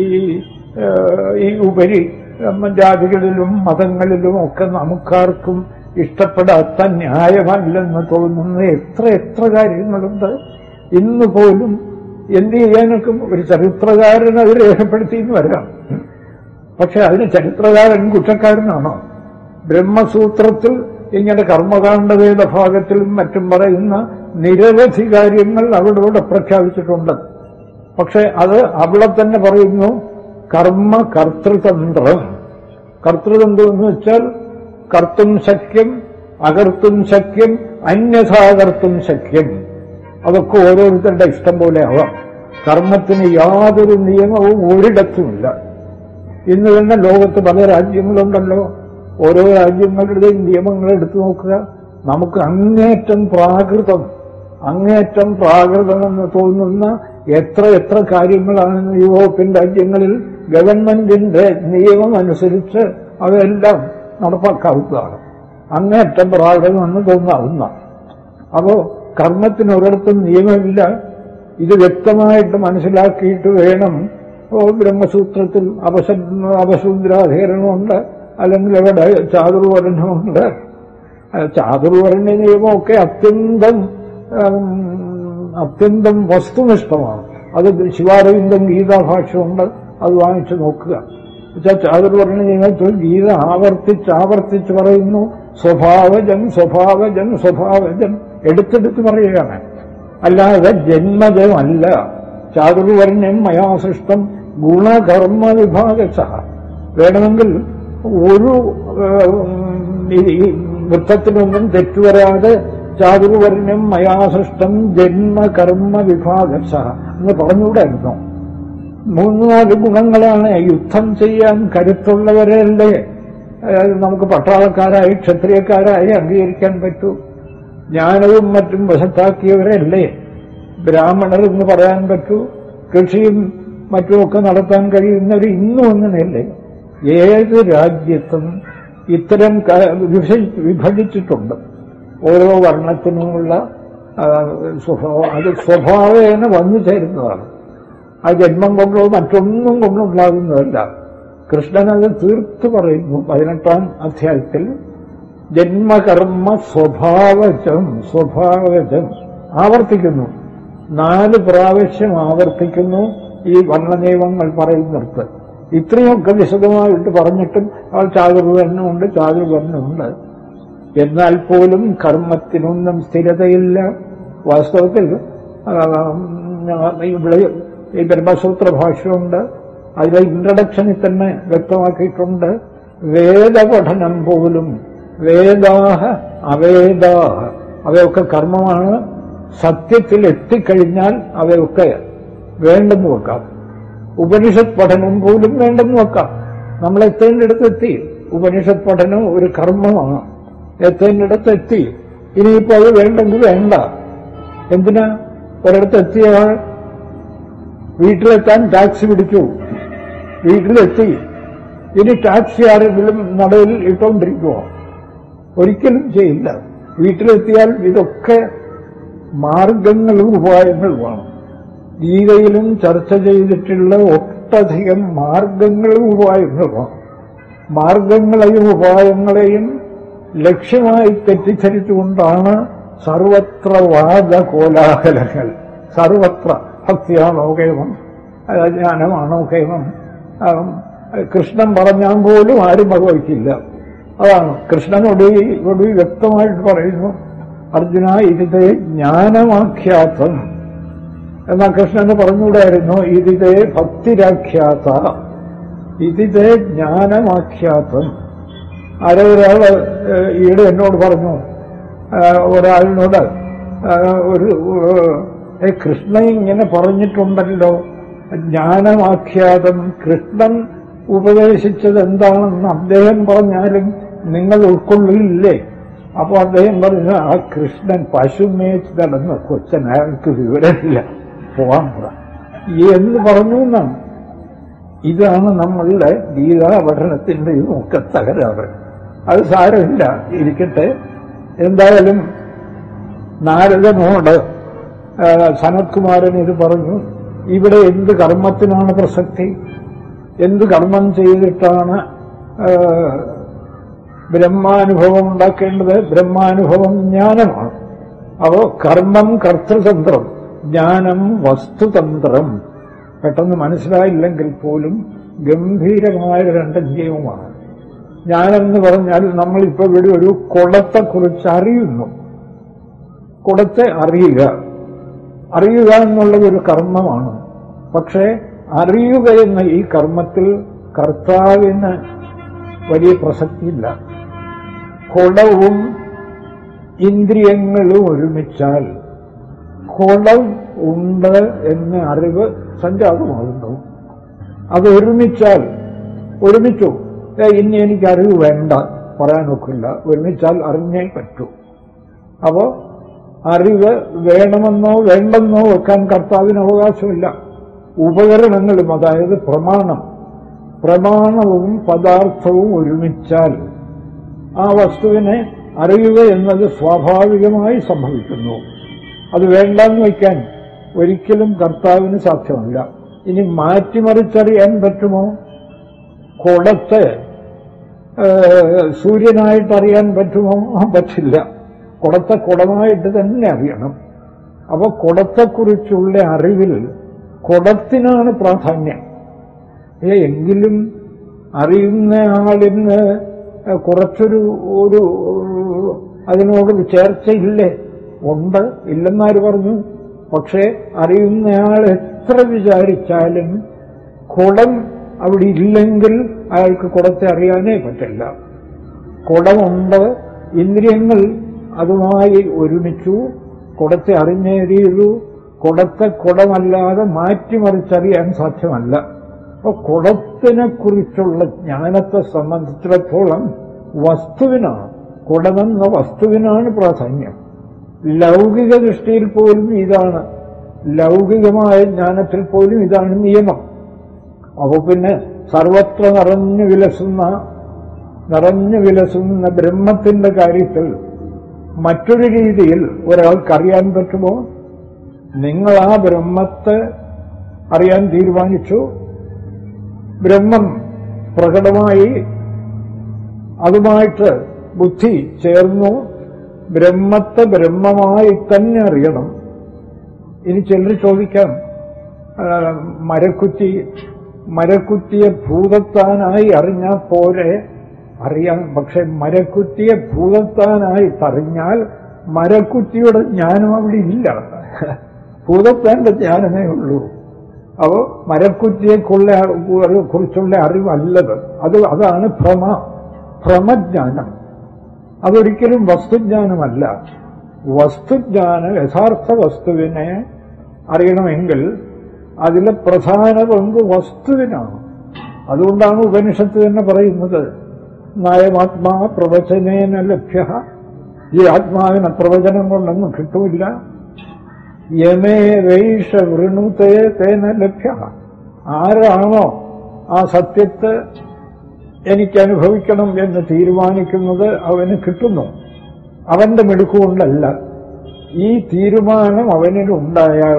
ഏഹ്, ഈ ഉപരി ഉം, ജാതികളിലും മതങ്ങളിലും ഒക്കെ നമുക്കാർക്കും ഇഷ്ടപ്പെടാത്ത ന്യായമല്ലെന്ന് തോന്നുന്ന എത്ര എത്ര കാര്യങ്ങളുണ്ട് ഇന്ന് പോലും എന്ത് ചെയ്യാനൊക്കെ ഒരു ചരിത്രകാരൻ അത് രേഖപ്പെടുത്തിയെന്ന് വരാം പക്ഷെ അതിന് ചരിത്രകാരൻ കുറ്റക്കാരനാണോ ബ്രഹ്മസൂത്രത്തിൽ ഇങ്ങനെ കർമ്മകാണ്ഡവേദ ഭാഗത്തിലും മറ്റും പറയുന്ന നിരവധി കാര്യങ്ങൾ അവിടെ ഇവിടെ പ്രഖ്യാപിച്ചിട്ടുണ്ട് പക്ഷെ അത് അവിടെ തന്നെ പറയുന്നു കർമ്മ കർത്തൃതന്ത്രം കർത്തൃതന്ത്രം എന്ന് വെച്ചാൽ കർത്തും ശക്യം അകർത്തും ശക്യം അന്യഥാകർത്തും ശക്യം അതൊക്കെ ഓരോരുത്തരുടെ ഇഷ്ടം പോലെ ആവാം കർമ്മത്തിന് യാതൊരു നിയമവും ഒരിടത്തുമില്ല ഇന്ന് തന്നെ ലോകത്ത് പല രാജ്യങ്ങളുണ്ടല്ലോ ഓരോ രാജ്യങ്ങളുടെയും നിയമങ്ങൾ എടുത്തു നോക്കുക നമുക്ക് അങ്ങേറ്റം പ്രാകൃതം അങ്ങേറ്റം പ്രാകൃതമെന്ന് തോന്നുന്ന എത്ര എത്ര കാര്യങ്ങളാണ് യൂറോപ്യൻ രാജ്യങ്ങളിൽ ഗവൺമെന്റിന്റെ നിയമം അനുസരിച്ച് അതെല്ലാം നടപ്പാക്കാവുന്നതാണ് അങ്ങേറ്റം പ്രാകൃതമെന്ന് തോന്നാവുന്ന അപ്പോ കർമ്മത്തിന് ഒരിടത്തും നിയമമില്ല ഇത് വ്യക്തമായിട്ട് മനസ്സിലാക്കിയിട്ട് വേണം ഓ, ബ്രഹ്മസൂത്രത്തിൽ അപശ അപശൂദ്രാധീരണമുണ്ട് അല്ലെങ്കിൽ എവിടെ ചാതുർവർണ്ണമുണ്ട് ആ, ചാതുർവർണ്ണ നിയമമൊക്കെ അത്യന്തം ഉം, അത്യന്തം വസ്തുനിഷ്ഠമാണ് അത് ശിവാരവിന്ദം ഗീതാഭാഷ്യമുണ്ട് അത് വാങ്ങിച്ചു നോക്കുക എന്നുവെച്ചാൽ ചാതുർവർണ്ണ നിയമത്തിൽ ഗീത ആവർത്തിച്ച് ആവർത്തിച്ച് പറയുന്നു സ്വഭാവജൻ സ്വഭാവജൻ സ്വഭാവജൻ എടുത്തെടുത്ത് പറയുകയാണ് അല്ലാതെ ജന്മജമല്ല ചാതുർവർണ്ണം മയാ സൃഷ്ടം ഗുണകർമ്മ വിഭാഗച്ച വേണമെങ്കിൽ ഒരു ഏഹ്, ഈ ഈ വൃത്തത്തിനൊന്നും തെറ്റുവരാതെ ചാതുർവർണ്ണം മയാ സൃഷ്ടം ജന്മകർമ്മ വിഭാഗച്ച എന്ന് പറഞ്ഞുകൂടായിരുന്നു മൂന്ന് നാല് ഗുണങ്ങളാണ് യുദ്ധം ചെയ്യാൻ കരുത്തുള്ളവരല്ലേ ഏഹ്, നമുക്ക് പട്ടാളക്കാരായി ക്ഷത്രിയക്കാരായി അംഗീകരിക്കാൻ പറ്റൂ ജ്ഞാനവും മറ്റും വശത്താക്കിയവരല്ലേ ബ്രാഹ്മണർ എന്ന് പറയാൻ പറ്റൂ കൃഷിയും മറ്റുമൊക്കെ നടത്താൻ കഴിയുന്നവർ ഇന്നും അങ്ങനെയല്ലേ ഏത് രാജ്യത്തും ഇത്തരം ക- വിഭജി- വിഭജിച്ചിട്ടുണ്ട് ഓരോ വർണ്ണത്തിനുമുള്ള ആ, സ്വഭാവം അത് സ്വഭാവേന വന്നു ചേരുന്നതാണ് ആ ജന്മം കൊണ്ടോ മറ്റൊന്നും കൊണ്ടോ ഉണ്ടാകുന്നതല്ല കൃഷ്ണൻ അത് തീർത്ത് പറയുന്നു പതിനെട്ടാം അധ്യായത്തിൽ ജന്മകർമ്മ സ്വഭാവജം സ്വഭാവജം ആവർത്തിക്കുന്നു നാല് പ്രാവശ്യം ആവർത്തിക്കുന്നു ഈ വർണ്ണനിയമങ്ങൾ പറയുന്നിടത്ത് ഇത്രയൊക്കെ വിശദമായിട്ട് പറഞ്ഞിട്ടും ആൾ ചാതുർവർണ്ണമുണ്ട് ചാതുർവർണ്ണമുണ്ട് എന്നാൽ പോലും കർമ്മത്തിനൊന്നും സ്ഥിരതയില്ല വാസ്തവത്തിൽ ആ, ഇവിടെ ഈ ബ്രഹ്മസൂത്ര ഭാഷ്യമുണ്ട് അതിലെ ഇൻട്രഡക്ഷനിൽ തന്നെ വ്യക്തമാക്കിയിട്ടുണ്ട് വേദപഠനം പോലും വേദാഹ അവേദാഹ അവയൊക്കെ കർമ്മമാണ് സത്യത്തിൽ എത്തിക്കഴിഞ്ഞാൽ അവയൊക്കെ വേണ്ടെന്ന് വെക്കാം ഉപനിഷത്ത് പഠനം പോലും വേണ്ടെന്ന് വെക്കാം നമ്മൾ എത്തേണ്ടിടത്ത് എത്തി ഉപനിഷത്ത് പഠനം ഒരു കർമ്മമാണ് എത്തേണ്ടിടത്ത് എത്തി ഇനിയിപ്പോ അത് വേണ്ടെങ്കിൽ വേണ്ട എന്തിനാ ഒരിടത്ത് എത്തിയയാൾ വീട്ടിലെത്താൻ ടാക്സി പിടിച്ചു വീട്ടിലെത്തി ഇനി ടാക്സി ആരെങ്കിലും നടയിൽ ഇട്ടുകൊണ്ടിരിക്കുമോ ഒരിക്കലും ചെയ്യില്ല വീട്ടിലെത്തിയാൽ ഇതൊക്കെ മാർഗങ്ങളും ഉപായങ്ങളുമാണ് ഗീതയിലും ചർച്ച ചെയ്തിട്ടുള്ള ഒട്ടധികം മാർഗങ്ങളും ഉപായങ്ങളുമാണ് മാർഗങ്ങളെയും ഉപായങ്ങളെയും ലക്ഷ്യമായി തെറ്റിദ്ധരിച്ചുകൊണ്ടാണ് സർവത്ര വാദകോലാഹലങ്ങൾ സർവത്ര ഭക്തിയാണോ കേവം അല്ല, ജ്ഞാനമാണോ കേവം ആം, കൃഷ്ണൻ പറഞ്ഞാൽ പോലും ആരും ഭഗവതിക്കില്ല അതാണ് കൃഷ്ണനോട് ഇവിടെ വ്യക്തമായിട്ട് പറയുന്നു അർജുന ഇതിത്തെ ജ്ഞാനമാഖ്യാതം എന്നാൽ കൃഷ്ണന് പറഞ്ഞുകൂടായിരുന്നു ഇതിതെ ഭക്തിരാഖ്യാത ഇതിതെ ജ്ഞാനമാഖ്യാതം ആരോ ഒരാള് ഏഹ്, ഈയിടെ എന്നോട് പറഞ്ഞു ആഹ്, ഒരാളിനോട് ആഹ്, ഒരു ഏഹ്, കൃഷ്ണൻ ഇങ്ങനെ പറഞ്ഞിട്ടുണ്ടല്ലോ ജ്ഞാനമാഖ്യാതം കൃഷ്ണൻ ഉപദേശിച്ചത് എന്താണെന്ന് അദ്ദേഹം പറഞ്ഞാലും നിങ്ങൾ ഉൾക്കൊള്ളില്ലേ അപ്പൊ അദ്ദേഹം പറഞ്ഞു ആ കൃഷ്ണൻ പശു മേച്ച് നടന്ന കൊച്ചൻ അയാൾക്ക് വിവരമില്ല പോവാൻ പറ എന്ന് പറഞ്ഞു എന്നാണ് ഇതാണ് നമ്മളുടെ ഗീതാ പഠനത്തിന്റെ ഒക്കെ തകരാറ് അത് സാരമില്ല ഇരിക്കട്ടെ എന്തായാലും നാരദനോട് ആ, സനത്കുമാരൻ ഇത് പറഞ്ഞു ഇവിടെ എന്ത് കർമ്മത്തിനാണ് പ്രസക്തി എന്ത് കർമ്മം ചെയ്തിട്ടാണ് ആ, ബ്രഹ്മാനുഭവം ഉണ്ടാക്കേണ്ടത് ബ്രഹ്മാനുഭവം ജ്ഞാനമാണ് അപ്പോ കർമ്മം കർത്തൃതന്ത്രം ജ്ഞാനം വസ്തുതന്ത്രം പെട്ടെന്ന് മനസ്സിലായില്ലെങ്കിൽ പോലും ഗംഭീരമായ രണ്ട് നിയമമാണ് ജ്ഞാനെന്ന് പറഞ്ഞാൽ നമ്മളിപ്പോ ഇവിടെ ഒരു കുളത്തെക്കുറിച്ച് അറിയുന്നു കുളത്തെ അറിയുക അറിയുക എന്നുള്ളത് ഒരു കർമ്മമാണ് പക്ഷേ അറിയുക എന്ന ഈ കർമ്മത്തിൽ കർത്താവിന് വലിയ പ്രസക്തിയില്ല കുളവും ഇന്ദ്രിയങ്ങളും ഒരുമിച്ചാൽ കുളം ഉണ്ട് എന്ന അറിവ് സഞ്ചാരമാകുന്നു അത് ഒരുമിച്ചാൽ ഒരുമിച്ചു ഏ, ഇനി എനിക്ക് അറിവ് വേണ്ട പറയാനൊക്കില്ല ഒരുമിച്ചാൽ അറിഞ്ഞേ പറ്റൂ അപ്പോ അറിവ് വേണമെന്നോ വേണ്ടെന്നോ വെക്കാൻ കർത്താവിന് അവകാശമില്ല ഉപകരണങ്ങളും അതായത് പ്രമാണം പ്രമാണവും പദാർത്ഥവും ഒരുമിച്ചാൽ ആ വസ്തുവിനെ അറിയുക എന്നത് സ്വാഭാവികമായി സംഭവിക്കുന്നു അത് വേണ്ടെന്ന് വയ്ക്കാൻ ഒരിക്കലും കർത്താവിന് സാധ്യമല്ല ഇനി മാറ്റിമറിച്ചറിയാൻ പറ്റുമോ കുളത്തെ ഏഹ്, സൂര്യനായിട്ട് അറിയാൻ പറ്റുമോ പറ്റില്ല കുടത്തെ കുടമായിട്ട് തന്നെ അറിയണം അപ്പൊ കുടത്തെക്കുറിച്ചുള്ള അറിവിൽ കുടത്തിനാണ് പ്രാധാന്യം ഏ, എങ്കിലും അറിയുന്ന ആളിന് കുറച്ചൊരു ഒരു അതിനോട് ചേർച്ചയില്ലേ ഉണ്ട് ഇല്ലെന്നാര് പറഞ്ഞു പക്ഷേ അറിയുന്നയാൾ എത്ര വിചാരിച്ചാലും കുടം അവിടെ ഇല്ലെങ്കിൽ അയാൾക്ക് കുടത്തെ അറിയാനേ പറ്റില്ല കുടമുണ്ട് ഇന്ദ്രിയങ്ങൾ അതുമായി ഒരുമിച്ചു കുടത്തെ അറിഞ്ഞേറിയതു കുടത്തെ കുടമല്ലാതെ മാറ്റിമറിച്ചറിയാൻ സാധ്യമല്ല അപ്പൊ കുടത്തിനെ കുറിച്ചുള്ള ജ്ഞാനത്തെ സംബന്ധിച്ചിടത്തോളം വസ്തുവിനാണ് കുടമെന്ന വസ്തുവിനാണ് പ്രാധാന്യം ലൗകിക ദൃഷ്ടിയിൽ പോലും ഇതാണ് ലൗകികമായ ജ്ഞാനത്തിൽ പോലും ഇതാണ് നിയമം അപ്പൊ പിന്നെ സർവത്ര നിറഞ്ഞു വിലസുന്ന നിറഞ്ഞു വിലസുന്ന ബ്രഹ്മത്തിന്റെ കാര്യത്തിൽ മറ്റൊരു രീതിയിൽ ഒരാൾക്കറിയാൻ പറ്റുമോ നിങ്ങൾ ആ ബ്രഹ്മത്തെ അറിയാൻ തീരുമാനിച്ചു ബ്രഹ്മം പ്രകടമായി അതുമായിട്ട് ബുദ്ധി ചേർന്നു ബ്രഹ്മത്തെ ബ്രഹ്മമായി തന്നെ അറിയണം ഇനി ചിലർ ചോദിക്കാം ആ, മരക്കുറ്റി മരക്കുറ്റിയെ ഭൂതത്താനായി അറിഞ്ഞാൽ പോരെ അറിയാം പക്ഷെ മരക്കുറ്റിയെ ഭൂതത്താനായി പറഞ്ഞാൽ മരക്കുറ്റിയുടെ ജ്ഞാനം അവിടെ ഇല്ല ഭൂതത്താന്റെ ജ്ഞാനമേ ഉള്ളൂ അപ്പോ മരക്കുറ്റിയെക്കുള്ള കുറിച്ചുള്ള അറിവല്ലത് അത് അതാണ് ഭ്രമ ഭ്രമജ്ഞാനം അതൊരിക്കലും വസ്തുജ്ഞാനമല്ല വസ്തുജ്ഞാനം യഥാർത്ഥ വസ്തുവിനെ അറിയണമെങ്കിൽ അതിലെ പ്രധാന പങ്ക് വസ്തുവിനാണ് അതുകൊണ്ടാണ് ഉപനിഷത്ത് തന്നെ പറയുന്നത് നയമാത്മാ പ്രവചനേന ലഭ്യ ഈ ആത്മാവിന് പ്രവചനം കൊണ്ടൊന്നും കിട്ടൂല യമേ വൈഷ വൃണുതേ തേന ലഭ്യ ആരാണോ ആ സത്യത്തെ എനിക്ക് അനുഭവിക്കണം എന്ന് തീരുമാനിക്കുന്നത് അവന് കിട്ടുന്നു അവന്റെ മിടുക്കുകൊണ്ടല്ല ഈ തീരുമാനം അവനിലുണ്ടായാൽ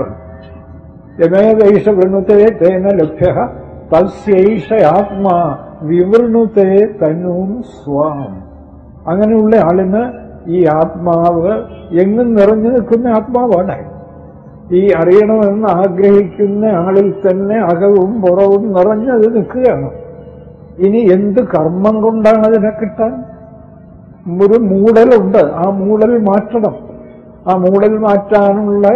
യമേവൈഷ വൃണുതേ തേന ലഭ്യ തസ്യൈഷ ആത്മാ വിവൃണുതേ തനൂം സ്വാം അങ്ങനെയുള്ള ആളിന് ഈ ആത്മാവ് എങ്ങും നിറഞ്ഞു നിൽക്കുന്ന ആത്മാവാണ് ഈ അറിയണമെന്ന് ആഗ്രഹിക്കുന്ന ആളിൽ തന്നെ അകവും പുറവും നിറഞ്ഞത് നിൽക്കുകയാണ് ഇനി എന്ത് കർമ്മം കൊണ്ടാണ് അതിനെ കിട്ടാൻ ഒരു മൂടലുണ്ട് ആ മൂടൽ മാറ്റണം ആ മൂടൽ മാറ്റാനുള്ള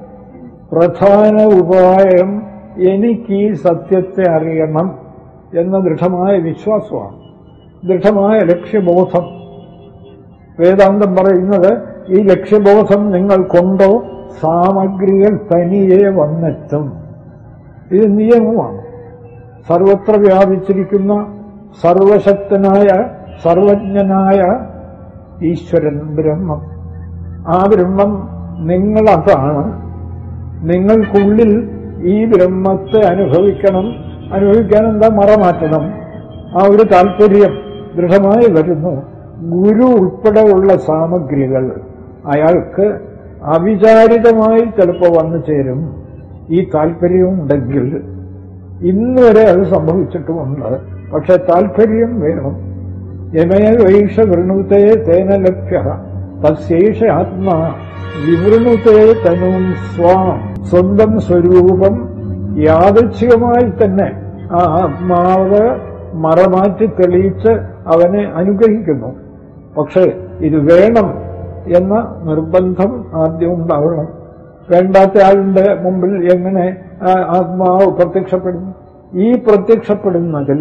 പ്രധാന ഉപായം എനിക്ക് ഈ സത്യത്തെ അറിയണം എന്ന ദൃഢമായ വിശ്വാസമാണ് ദൃഢമായ ലക്ഷ്യബോധം വേദാന്തം പറയുന്നത് ഈ ലക്ഷ്യബോധം നിങ്ങൾക്കുണ്ടോ സാമഗ്രികൾ തനിയെ വന്നെത്തും ഇത് നിയമമാണ് സർവത്ര വ്യാപിച്ചിരിക്കുന്ന സർവശക്തനായ സർവജ്ഞനായ ഈശ്വരൻ ബ്രഹ്മം ആ ബ്രഹ്മം നിങ്ങളതാണ് നിങ്ങൾക്കുള്ളിൽ ഈ ബ്രഹ്മത്തെ അനുഭവിക്കണം അനുഭവിക്കാൻ എന്താ മറമാറ്റണം ആ ഒരു താല്പര്യം ദൃഢമായി വരുന്നു ഗുരു ഉൾപ്പെടെയുള്ള സാമഗ്രികൾ അയാൾക്ക് അവിചാരിതമായി ചിലപ്പോൾ വന്നു ചേരും ഈ താല്പര്യമുണ്ടെങ്കിൽ ഇന്ന് വരെ അത് സംഭവിച്ചിട്ടുമുണ്ട് പക്ഷെ താല്പര്യം വേണം യമയ വൈഷ വൃണുത്തെ തേന ലഭ്യ തശേഷ ആത്മാ വിവൃണുത്തെ തനും സ്വാം സ്വന്തം സ്വരൂപം യാദൃച്ഛികമായി തന്നെ ആ ആത്മാവ് മറമാറ്റി തെളിയിച്ച് അവനെ അനുഗ്രഹിക്കുന്നു പക്ഷേ ഇത് വേണം എന്ന നിർബന്ധം ആദ്യം ഉണ്ടാവണം വേണ്ടാത്ത ആളിന്റെ മുമ്പിൽ എങ്ങനെ ആ ആത്മാവ് പ്രത്യക്ഷപ്പെടുന്നു ഈ പ്രത്യക്ഷപ്പെടുന്നതിൽ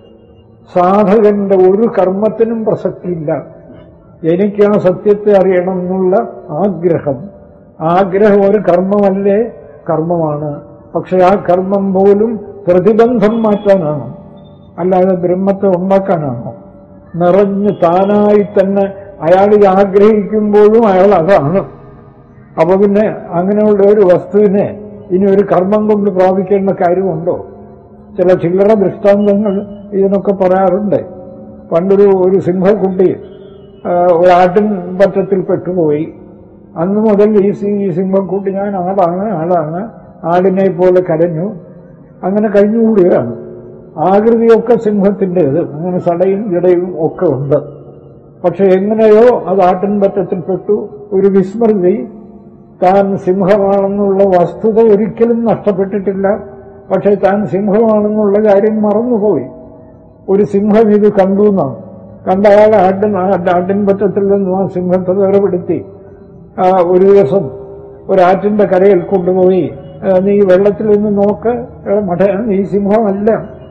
സാധകന്റെ ഒരു കർമ്മത്തിനും പ്രസക്തിയില്ല എനിക്ക് ആ സത്യത്തെ അറിയണം എന്നുള്ള ആഗ്രഹം ആഗ്രഹം ഒരു കർമ്മമല്ലേ കർമ്മമാണ് പക്ഷെ ആ കർമ്മം പോലും പ്രതിബന്ധം മാറ്റാനാണ് അല്ലാതെ ബ്രഹ്മത്തെ ഉണ്ടാക്കാനാണോ നിറഞ്ഞ് താനായി തന്നെ അയാൾ ഇത് ആഗ്രഹിക്കുമ്പോഴും അയാൾ അതാണ് അപ്പൊ പിന്നെ അങ്ങനെയുള്ള ഒരു വസ്തുവിനെ ഇനി ഒരു കർമ്മം കൊണ്ട് പ്രാപിക്കേണ്ട കാര്യമുണ്ടോ ചില ചില്ലറ ദൃഷ്ടാന്തങ്ങൾ ഇതിനൊക്കെ പറയാറുണ്ട് പണ്ടൊരു ഒരു സിംഹക്കുട്ടി ആ, ഒരാട്ടിൻ പറ്റത്തിൽ പെട്ടുപോയി അന്ന് മുതൽ ഈ സി- ഈ സിംഹക്കുട്ടി ഞാൻ ആടാണ് ആടാണ് ആടിനെ പോലെ കരഞ്ഞു അങ്ങനെ കഴിഞ്ഞുകൂടുകയാണ് ആകൃതിയൊക്കെ സിംഹത്തിൻ്റെത് അങ്ങനെ സടയും ജടയും ഒക്കെ ഉണ്ട് പക്ഷെ എങ്ങനെയോ അത് ആട്ടിൻ പറ്റത്തിൽപ്പെട്ടു ഒരു വിസ്മൃതി താൻ സിംഹമാണെന്നുള്ള വസ്തുത ഒരിക്കലും നഷ്ടപ്പെട്ടിട്ടില്ല പക്ഷെ താൻ സിംഹമാണെന്നുള്ള കാര്യം മറന്നുപോയി ഒരു സിംഹം ഇത് കണ്ടു എന്നാണ് കണ്ട അയാൾ ആട്ടിൻ ആട്ടിൻ പറ്റത്തിൽ നിന്നും ആ സിംഹത്തെ വേർപെടുത്തി ആ, ഒരു ദിവസം ഒരാറ്റിന്റെ കരയിൽ കൊണ്ടുപോയി ആ, നീ വെള്ളത്തിൽ നിന്ന് നോക്ക് എടാ മഠ നീ സിംഹമല്ല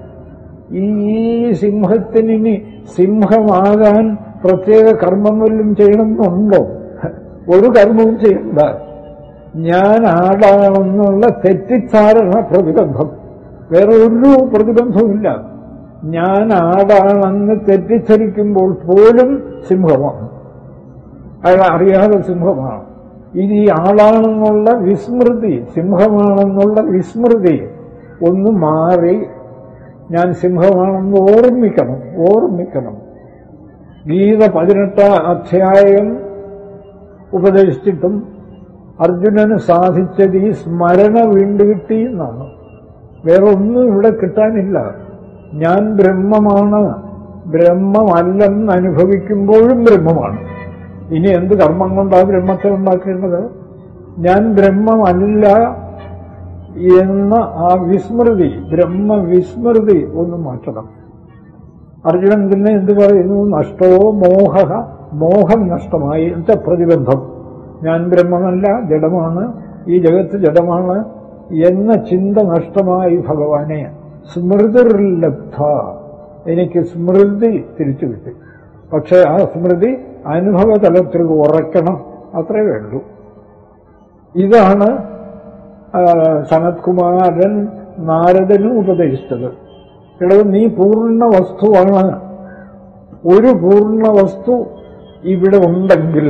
ഈ സിംഹത്തിന് ഇനി സിംഹമാകാൻ പ്രത്യേക കർമ്മം വല്ലതും ചെയ്യണമെന്നുണ്ടോ ഒരു കർമ്മവും ചെയ്യണ്ട ഞാൻ ആടാണെന്നുള്ള തെറ്റിദ്ധാരണ പ്രതിബന്ധം വേറെ ഒരു പ്രതിബന്ധവുമില്ല ഞാൻ ആടാണെന്ന് തെറ്റിദ്ധരിക്കുമ്പോൾ പോലും സിംഹമാണ് അയാൾ അറിയാതെ സിംഹമാണ് ഇനി ഈ ആളാണെന്നുള്ള വിസ്മൃതി സിംഹമാണെന്നുള്ള വിസ്മൃതി ഒന്ന് മാറി ഞാൻ സിംഹമാണെന്ന് ഓർമ്മിക്കണം ഓർമ്മിക്കണം ഗീത പതിനെട്ടാം അധ്യായം ഉപദേശിച്ചിട്ടും അർജുനന് സാധിച്ചത് ഈ സ്മരണ വീണ്ടു കിട്ടി എന്നാണ് വേറെ ഒന്നും ഇവിടെ കിട്ടാനില്ല ഞാൻ ബ്രഹ്മമാണ് ബ്രഹ്മമല്ലെന്ന് അനുഭവിക്കുമ്പോഴും ബ്രഹ്മമാണ് ഇനി എന്ത് കർമ്മം കൊണ്ടാ ബ്രഹ്മത്തെ ഉണ്ടാക്കേണ്ടത് ഞാൻ ബ്രഹ്മമല്ല എന്ന ആ വിസ്മൃതി ബ്രഹ്മവിസ്മൃതി ഒന്ന് മാറ്റണം അർജുനൻ പിന്നെ എന്ത് പറയുന്നു നഷ്ടോ മോഹ മോഹം നഷ്ടമായി എന്നുവെച്ചാൽ പ്രതിബന്ധം ഞാൻ ബ്രഹ്മമല്ല ജഡമാണ് ഈ ജഗത്ത് ജഡമാണ് എന്ന ചിന്ത നഷ്ടമായി ഭഗവാനെ സ്മൃതിർലബ്ധ എനിക്ക് സ്മൃതി തിരിച്ചു കിട്ടി പക്ഷെ ആ സ്മൃതി അനുഭവതലത്തിൽ ഉറക്കണം അത്രേ വേണ്ടൂ ഇതാണ് ആ, സനത്കുമാരൻ നാരദനും ഉപദേശിച്ചത് എടോ നീ പൂർണ്ണ വസ്തുവാണ് ഒരു പൂർണ്ണ വസ്തു ഇവിടെ ഉണ്ടെങ്കിൽ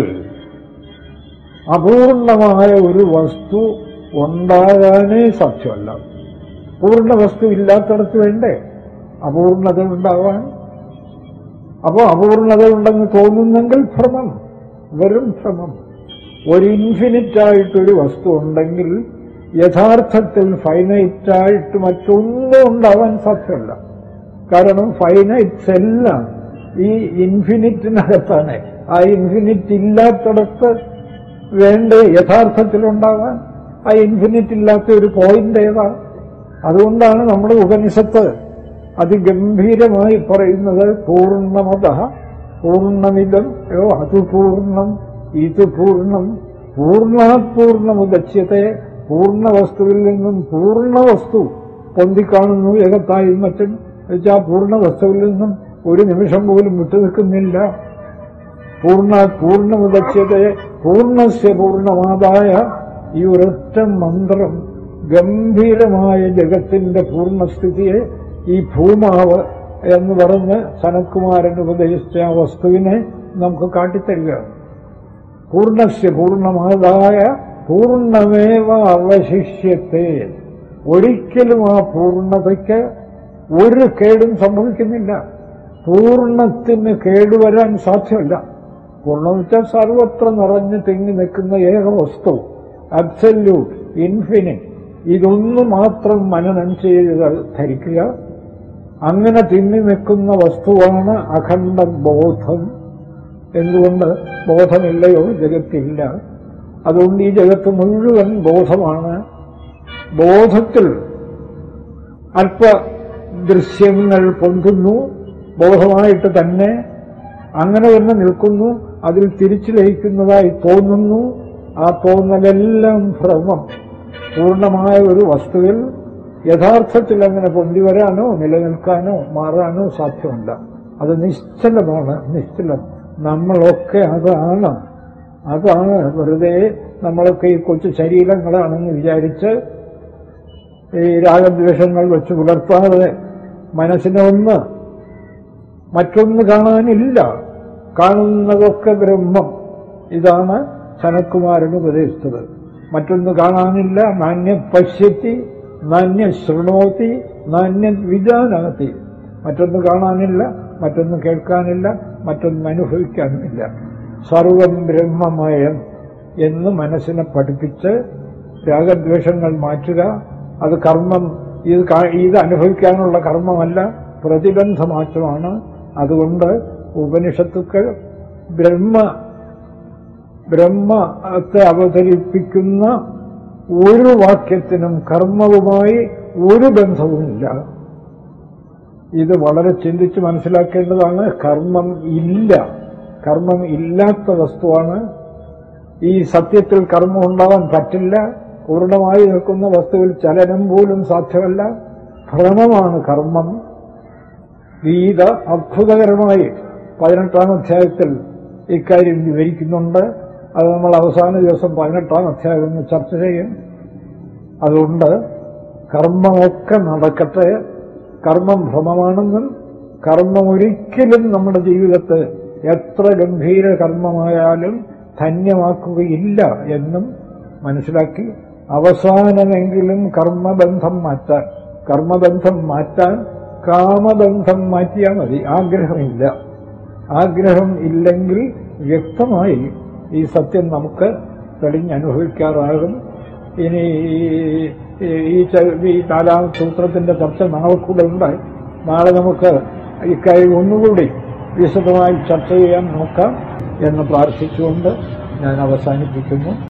അപൂർണമായ ഒരു വസ്തു ഉണ്ടാകാനേ സാധ്യമല്ല പൂർണ്ണ വസ്തു ഇല്ലാത്തടത്ത് വേണ്ടേ അപൂർണത ഉണ്ടാവാൻ അപ്പോ അപൂർണത ഉണ്ടെന്ന് തോന്നുന്നെങ്കിൽ ഭ്രമം വെറും ഭ്രമം ഒരു ഇൻഫിനിറ്റ് ആയിട്ടൊരു വസ്തു ഉണ്ടെങ്കിൽ യഥാർത്ഥത്തിൽ ഫൈനൈറ്റായിട്ട് മറ്റൊന്നും ഉണ്ടാവാൻ സാധ്യമല്ല കാരണം ഫൈനൈറ്റ്സ് എല്ലാം ഈ ഇൻഫിനിറ്റിനകത്താണ് ആ ഇൻഫിനിറ്റ് ഇല്ലാത്തടത്ത് വേണ്ടേ യഥാർത്ഥത്തിലുണ്ടാവാൻ ആ ഇൻഫിനിറ്റ് ഇല്ലാത്ത ഒരു പോയിന്റ് ഏതാ അതുകൊണ്ടാണ് നമ്മുടെ ഉപനിഷത്ത് അതിഗംഭീരമായി പറയുന്നത് പൂർണ്ണമത പൂർണ്ണമിതം യോ അത് പൂർണ്ണം ഇത് പൂർണ്ണം പൂർണ്ണാത് പൂർണ്ണമുദച്യത്തെ പൂർണ്ണ വസ്തുവിൽ നിന്നും പൂർണ്ണ വസ്തു പൊന്തിക്കാണുന്നു ഏകത്തായും മറ്റും വെച്ചാൽ പൂർണ്ണ വസ്തുവിൽ നിന്നും ഒരു നിമിഷം പോലും വിട്ടുനിൽക്കുന്നില്ല പൂർണ്ണ പൂർണ്ണമുദച്യത്തെ പൂർണ്ണസ്യ പൂർണ്ണമാതായ ഈ ഒരൊറ്റ മന്ത്രം ഗംഭീരമായ ജഗത്തിന്റെ പൂർണ്ണസ്ഥിതിയെ ഈ ഭൂമാവ് എന്ന് പറഞ്ഞ് സനത്കുമാരൻ ഉപദേശിച്ച ആ വസ്തുവിനെ നമുക്ക് കാട്ടിത്തരികയാണ് പൂർണ്ണസ്യ പൂർണ്ണമാതായ പൂർണ്ണമേവ അവശിഷ്യത്തെ ഒരിക്കലും ആ പൂർണ്ണതയ്ക്ക് ഒരു കേടും സംഭവിക്കുന്നില്ല പൂർണ്ണത്തിന് കേടുവരാൻ സാധ്യമല്ല പൂർണ്ണം വെച്ചാൽ സർവത്ര നിറഞ്ഞു തിങ്ങി നിൽക്കുന്ന ഏക വസ്തു അബ്സല്യൂട്ട് ഇൻഫിനിറ്റ് ഇതൊന്നു മാത്രം മനനം ചെയ്ത് ധരിക്കുക അങ്ങനെ തിങ്ങി നിൽക്കുന്ന വസ്തുവാണ് അഖണ്ഡ ബോധം എന്തുകൊണ്ട് ബോധമില്ലയോ ജഗത്തില്ല അതുകൊണ്ട് ഈ ജഗത്ത് മുഴുവൻ ബോധമാണ് ബോധത്തിൽ അല്പ ദൃശ്യങ്ങൾ പൊന്തുന്നു ബോധമായിട്ട് തന്നെ അങ്ങനെ തന്നെ നിൽക്കുന്നു അതിൽ തിരിച്ചു ലയിക്കുന്നതായി തോന്നുന്നു ആ തോന്നലെല്ലാം ഭ്രമം പൂർണ്ണമായ ഒരു വസ്തുവിൽ യഥാർത്ഥത്തിൽ അങ്ങനെ പൊന്തി വരാനോ നിലനിൽക്കാനോ മാറാനോ സാധ്യമല്ല അത് നിശ്ചലമാണ് നിശ്ചലം നമ്മളൊക്കെ അതാണ് അതാണ് വെറുതെ നമ്മളൊക്കെ ഈ കൊച്ചു ശരീരങ്ങളാണെന്ന് വിചാരിച്ച് ഈ രാഗദ്വേഷങ്ങൾ വെച്ച് പുലർത്താതെ മനസ്സിനെ ഒന്ന് മറ്റൊന്ന് കാണാനില്ല കാണുന്നതൊക്കെ ബ്രഹ്മം ഇതാണ് സനത്കുമാരൻ ഉപദേശിച്ചത് മറ്റൊന്ന് കാണാനില്ല നാണ്യ പശ്യത്തി നാണ്യ ശൃണോത്തി നാണ്യ വിജാനാത്തി മറ്റൊന്ന് കാണാനില്ല മറ്റൊന്ന് കേൾക്കാനില്ല മറ്റൊന്ന് അനുഭവിക്കാനുമില്ല സർവം ബ്രഹ്മമയം എന്ന് മനസ്സിനെ പഠിപ്പിച്ച് രാഗദ്വേഷങ്ങൾ മാറ്റുക അത് കർമ്മം ഇത് കാ- ഇത് അനുഭവിക്കാനുള്ള കർമ്മമല്ല പ്രതിബന്ധ മാറ്റമാണ് അതുകൊണ്ട് ഉപനിഷത്തുക്കൾ ബ്രഹ്മ ബ്രഹ്മത്തെ അവതരിപ്പിക്കുന്ന ഒരു വാക്യത്തിനും കർമ്മവുമായി ഒരു ബന്ധവുമില്ല ഇത് വളരെ ചിന്തിച്ച് മനസ്സിലാക്കേണ്ടതാണ് കർമ്മം ഇല്ല കർമ്മം ഇല്ലാത്ത വസ്തുവാണ് ഈ സത്യത്തിൽ കർമ്മം ഉണ്ടാവാൻ പറ്റില്ല പൂർണ്ണമായി നിൽക്കുന്ന വസ്തുവിൽ ചലനം പോലും സാധ്യമല്ല ഭ്രമമാണ് കർമ്മം ഗീത അത്ഭുതകരമായി പതിനെട്ടാം അധ്യായത്തിൽ ഇക്കാര്യം വിവരിക്കുന്നുണ്ട് അത് നമ്മൾ അവസാന ദിവസം പതിനെട്ടാം അധ്യായം ഒന്ന് ചർച്ച ചെയ്യും അതുകൊണ്ട് കർമ്മമൊക്കെ നടക്കട്ടെ കർമ്മം ഭ്രമമാണെന്നും കർമ്മം ഒരിക്കലും നമ്മുടെ ജീവിതത്തെ എത്ര ഗംഭീര കർമ്മമായാലും ധന്യമാക്കുകയില്ല എന്നും മനസ്സിലാക്കി അവസാനമെങ്കിലും കർമ്മബന്ധം മാറ്റാൻ കർമ്മബന്ധം മാറ്റാൻ കാമബന്ധം മാറ്റിയാൽ മതി ആഗ്രഹമില്ല ആഗ്രഹം ഇല്ലെങ്കിൽ വ്യക്തമായി ഈ സത്യം നമുക്ക് തെളിഞ്ഞനുഭവിക്കാറാകും ഇനി ഈ- ഈ ച- ഈ നാലാം സൂത്രത്തിന്റെ ചർച്ച നാളെ കൂടെ ഉണ്ട് നാളെ നമുക്ക് ഇക്കാര്യം ഒന്നുകൂടി വിശദമായി ചർച്ച ചെയ്യാൻ നോക്കാം എന്ന് പ്രാർത്ഥിച്ചുകൊണ്ട് ഞാൻ അവസാനിപ്പിക്കുന്നു